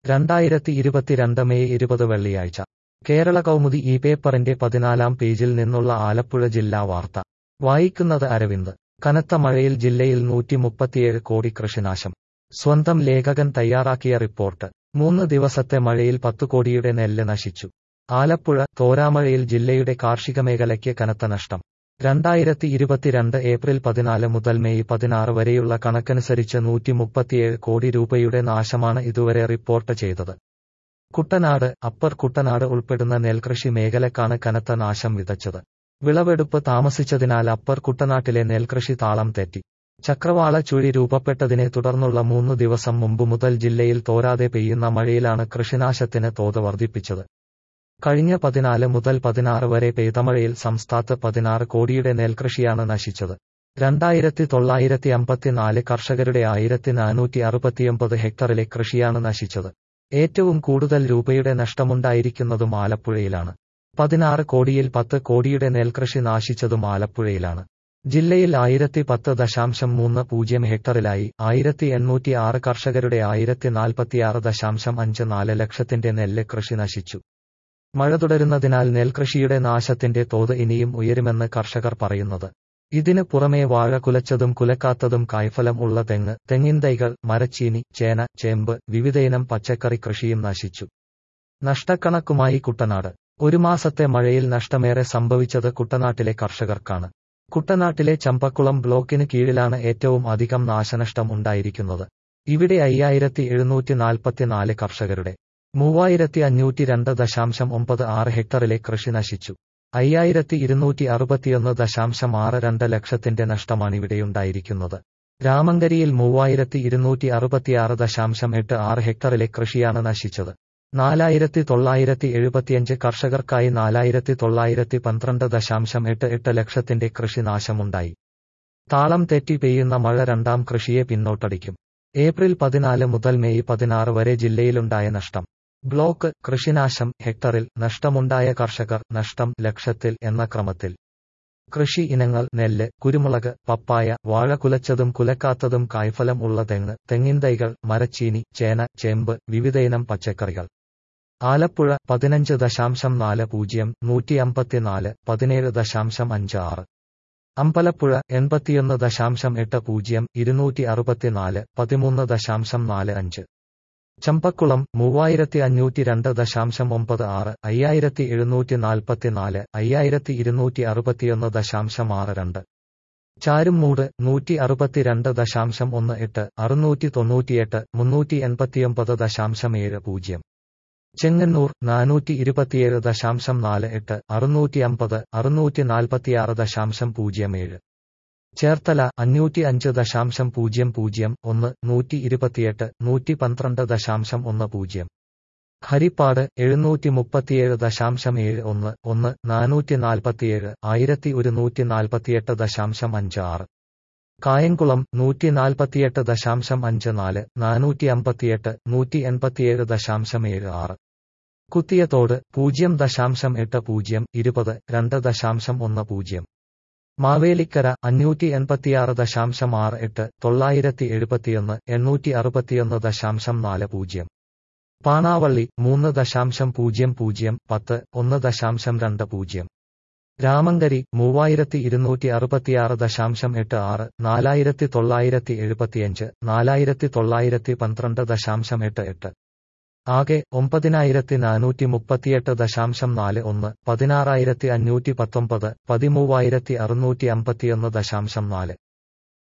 രണ്ടായിരത്തി ഇരുപത്തിരണ്ട് മെയ് ഇരുപത് വെള്ളിയാഴ്ച കേരള കൗമുദി ഈ പേപ്പറിന്റെ പതിനാലാം പേജിൽ നിന്നുള്ള ആലപ്പുഴ ജില്ലാ വാർത്ത വായിക്കുന്നത് അരവിന്ദ് കനത്ത മഴയിൽ ജില്ലയിൽ നൂറ്റി മുപ്പത്തിയേഴ് കോടി കൃഷിനാശം സ്വന്തം ലേഖകൻ തയ്യാറാക്കിയ റിപ്പോർട്ട് മൂന്ന് ദിവസത്തെ മഴയിൽ പത്തു കോടിയുടെ നെല്ല് നശിച്ചു ആലപ്പുഴ തോരാമഴയിൽ ജില്ലയുടെ കാർഷിക മേഖലയ്ക്ക് കനത്ത നഷ്ടം രണ്ടായിരത്തി ഇരുപത്തിരണ്ട് ഏപ്രിൽ പതിനാല് മുതൽ മെയ് പതിനാറ് വരെയുള്ള കണക്കനുസരിച്ച് നൂറ്റി മുപ്പത്തിയേഴ് കോടി രൂപയുടെ നാശമാണ് ഇതുവരെ റിപ്പോർട്ട് ചെയ്തത് കുട്ടനാട് അപ്പർ കുട്ടനാട് ഉൾപ്പെടുന്ന നെൽകൃഷി മേഖലക്കാണ് കനത്ത നാശം വിതച്ചത് വിളവെടുപ്പ് താമസിച്ചതിനാൽ അപ്പർ കുട്ടനാട്ടിലെ നെൽകൃഷി താളം തെറ്റി ചക്രവാള ചുഴി രൂപപ്പെട്ടതിനെ തുടർന്നുള്ള മൂന്നു ദിവസം മുമ്പ് മുതൽ ജില്ലയിൽ തോരാതെ പെയ്യുന്ന മഴയിലാണ് കൃഷിനാശത്തിന് തോത് വർദ്ധിപ്പിച്ചത് കഴിഞ്ഞ പതിനാല് മുതൽ പതിനാറ് വരെ പെയ്ത മഴയിൽ സംസ്ഥാനത്ത് പതിനാറ് കോടിയുടെ നെൽകൃഷിയാണ് നശിച്ചത് രണ്ടായിരത്തി തൊള്ളായിരത്തി അമ്പത്തിനാല് കർഷകരുടെ ആയിരത്തി നാനൂറ്റി അറുപത്തിയൊമ്പത് ഹെക്ടറിലെ കൃഷിയാണ് നശിച്ചത് ഏറ്റവും കൂടുതൽ രൂപയുടെ നഷ്ടമുണ്ടായിരിക്കുന്നതും ആലപ്പുഴയിലാണ് പതിനാറ് കോടിയിൽ പത്ത് കോടിയുടെ നെൽകൃഷി നാശിച്ചതും ആലപ്പുഴയിലാണ് ജില്ലയിൽ ആയിരത്തി പത്ത് ദശാംശം മൂന്ന് പൂജ്യം ഹെക്ടറിലായി ആയിരത്തി എണ്ണൂറ്റി ആറ് കർഷകരുടെ ആയിരത്തി നാൽപ്പത്തിയാറ് ദശാംശം അഞ്ച് നാല് ലക്ഷത്തിന്റെ നെല്ല് കൃഷി നശിച്ചു മഴ തുടരുന്നതിനാൽ നെൽകൃഷിയുടെ നാശത്തിന്റെ തോത് ഇനിയും ഉയരുമെന്ന് കർഷകർ പറയുന്നത് ഇതിന് പുറമെ വാഴ കുലച്ചതും കുലക്കാത്തതും കായ്ഫലം ഉള്ള തെങ്ങ് തെങ്ങിൻ തൈകൾ മരച്ചീനി ചേന ചേമ്പ് വിവിധയിനം പച്ചക്കറി കൃഷിയും നശിച്ചു നഷ്ടക്കണക്കുമായി കുട്ടനാട് ഒരു മാസത്തെ മഴയിൽ നഷ്ടമേറെ സംഭവിച്ചത് കുട്ടനാട്ടിലെ കർഷകർക്കാണ് കുട്ടനാട്ടിലെ ചമ്പക്കുളം ബ്ലോക്കിന് കീഴിലാണ് ഏറ്റവും അധികം നാശനഷ്ടം ഉണ്ടായിരിക്കുന്നത് ഇവിടെ അയ്യായിരത്തി എഴുന്നൂറ്റി നാൽപ്പത്തിനാല് കർഷകരുടെ മൂവായിരത്തി അഞ്ഞൂറ്റി രണ്ട് ദശാംശം ഒമ്പത് ആറ് ഹെക്ടറിലെ കൃഷി നശിച്ചു അയ്യായിരത്തി ഇരുന്നൂറ്റി അറുപത്തിയൊന്ന് ദശാംശം ആറ് രണ്ട് ലക്ഷത്തിന്റെ നഷ്ടമാണിവിടെയുണ്ടായിരിക്കുന്നത് രാമങ്കരിയിൽ മൂവായിരത്തി ഇരുന്നൂറ്റി അറുപത്തിയാറ് ദശാംശം എട്ട് ആറ് ഹെക്ടറിലെ കൃഷിയാണ് നശിച്ചത് നാലായിരത്തി തൊള്ളായിരത്തി എഴുപത്തിയഞ്ച് കർഷകർക്കായി നാലായിരത്തി തൊള്ളായിരത്തി പന്ത്രണ്ട് ദശാംശം എട്ട് എട്ട് ലക്ഷത്തിന്റെ കൃഷി നാശമുണ്ടായി താളം തെറ്റി പെയ്യുന്ന മഴ രണ്ടാം കൃഷിയെ പിന്നോട്ടടിക്കും ഏപ്രിൽ പതിനാല് മുതൽ മെയ് പതിനാറ് വരെ ജില്ലയിലുണ്ടായ നഷ്ടം ബ്ലോക്ക് കൃഷിനാശം ഹെക്ടറിൽ നഷ്ടമുണ്ടായ കർഷകർ നഷ്ടം ലക്ഷത്തിൽ എന്ന ക്രമത്തിൽ കൃഷി ഇനങ്ങൾ നെല്ല് കുരുമുളക് പപ്പായ വാഴ കുലച്ചതും കുലക്കാത്തതും കായ്ഫലം ഉള്ള തെങ്ങ് തെങ്ങിൻ തൈകൾ മരച്ചീനി ചേന ചേമ്പ് വിവിധയിനം പച്ചക്കറികൾ ആലപ്പുഴ പതിനഞ്ച് ദശാംശം നാല് പൂജ്യം നൂറ്റി അമ്പത്തിനാല് പതിനേഴ് ദശാംശം അഞ്ച് ആറ് അമ്പലപ്പുഴ എൺപത്തിയൊന്ന് ദശാംശം എട്ട് പൂജ്യം ഇരുന്നൂറ്റി അറുപത്തിനാല് പതിമൂന്ന് ദശാംശം നാല് അഞ്ച് ചമ്പക്കുളം മൂവായിരത്തി അഞ്ഞൂറ്റി രണ്ട് ദശാംശം ഒമ്പത് ആറ് അയ്യായിരത്തി എഴുന്നൂറ്റി നാൽപ്പത്തിനാല് അയ്യായിരത്തി ഇരുന്നൂറ്റി അറുപത്തിയൊന്ന് ദശാംശം ആറ് രണ്ട് ചാരുംമൂട് നൂറ്റി അറുപത്തിരണ്ട് ദശാംശം ഒന്ന് എട്ട് അറുന്നൂറ്റി തൊണ്ണൂറ്റിയെട്ട് മുന്നൂറ്റി എൺപത്തിയൊമ്പത് ദശാംശം ഏഴ് പൂജ്യം ചെങ്ങന്നൂർ നാനൂറ്റി ഇരുപത്തിയേഴ് ദശാംശം നാല് എട്ട് അറുന്നൂറ്റി അമ്പത് അറുന്നൂറ്റി നാൽപ്പത്തിയാറ് ദശാംശം പൂജ്യം ഏഴ് ചേർത്തല അഞ്ഞൂറ്റി അഞ്ച് ദശാംശം പൂജ്യം പൂജ്യം ഒന്ന് നൂറ്റി ഇരുപത്തിയെട്ട് നൂറ്റി പന്ത്രണ്ട് ദശാംശം ഒന്ന് പൂജ്യം ഹരിപ്പാട് എഴുന്നൂറ്റി മുപ്പത്തിയേഴ് ദശാംശം ഏഴ് ഒന്ന് ഒന്ന് നാനൂറ്റി നാൽപ്പത്തിയേഴ് ആയിരത്തി ഒരുന്നൂറ്റി നാൽപ്പത്തിയെട്ട് ദശാംശം അഞ്ച് ആറ് കായംകുളം നൂറ്റി നാൽപ്പത്തിയെട്ട് ദശാംശം അഞ്ച് നാല് നാനൂറ്റി അമ്പത്തിയെട്ട് നൂറ്റി എൺപത്തിയേഴ് ദശാംശം ഏഴ് ആറ് കുത്തിയതോട് പൂജ്യം ദശാംശം എട്ട് പൂജ്യം ഇരുപത് രണ്ട് ദശാംശം ഒന്ന് പൂജ്യം മാവേലിക്കര അഞ്ഞൂറ്റി എൺപത്തിയാറ് ദശാംശം ആറ് എട്ട് തൊള്ളായിരത്തി എഴുപത്തിയൊന്ന് എണ്ണൂറ്റി അറുപത്തിയൊന്ന് ദശാംശം നാല് പൂജ്യം പാണാവള്ളി മൂന്ന് ദശാംശം പൂജ്യം പൂജ്യം പത്ത് ഒന്ന് ദശാംശം രണ്ട് പൂജ്യം രാമങ്കരി മൂവായിരത്തി ഇരുന്നൂറ്റി അറുപത്തിയാറ് ദശാംശം എട്ട് ആറ് നാലായിരത്തി തൊള്ളായിരത്തി എഴുപത്തിയഞ്ച് നാലായിരത്തി തൊള്ളായിരത്തി പന്ത്രണ്ട് ദശാംശം എട്ട് എട്ട് ആകെ ഒമ്പതിനായിരത്തി നാനൂറ്റി മുപ്പത്തിയെട്ട് ദശാംശം നാല് ഒന്ന് പതിനാറായിരത്തി അഞ്ഞൂറ്റി പത്തൊമ്പത് പതിമൂവായിരത്തി അറുന്നൂറ്റി അമ്പത്തിയൊന്ന് ദശാംശം നാല്